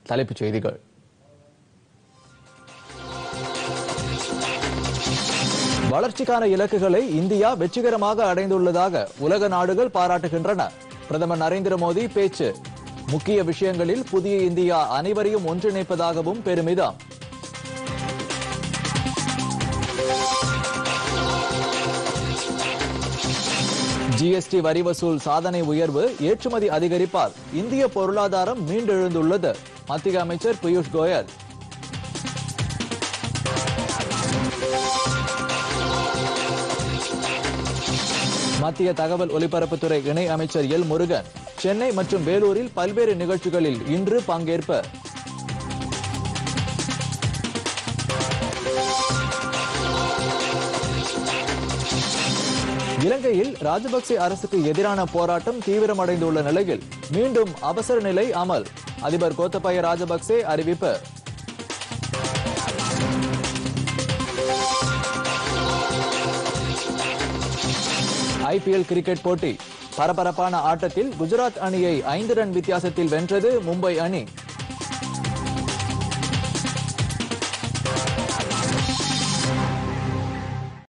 தலைப்புச் செய்திகள் வளர்ச்சிக்கான இலக்குகளை இந்தியா வெற்றிகரமாக அடைந்துள்ளதாக உலக நாடுகள் பாராட்டுகின்றன பிரதமர் நரேந்திர மோடி பேச்சு முக்கிய விஷயங்களில் புதிய இந்தியா அனைவரையும் ஒன்றிணைப்பதாகவும் பெருமிதம் ஜிஎஸ்டி வரி வசூல் சாதனை உயர்வு ஏற்றுமதி அதிகரிப்பால் இந்திய பொருளாதாரம் மீண்டெழுந்துள்ளது மத்திய அமைச்சர் பியூஷ் கோயல் மத்திய தகவல் ஒலிபரப்புத்துறை இணை அமைச்சர் எல் முருகன் சென்னை மற்றும் வேலூரில் பல்வேறு நிகழ்ச்சிகளில் இன்று பங்கேற்பு இலங்கையில் ராஜபக்சே அரசுக்கு எதிரான போராட்டம் தீவிரமடைந்துள்ள நிலையில் மீண்டும் அவசர நிலை அமல் அதிபர் கோத்தபய ராஜபக்சே அறிவிப்பு ஐபிஎல் கிரிக்கெட் போட்டி பரபரப்பான ஆட்டத்தில் குஜராத் அணியை ஐந்து ரன் வித்தியாசத்தில் வென்றது மும்பை அணி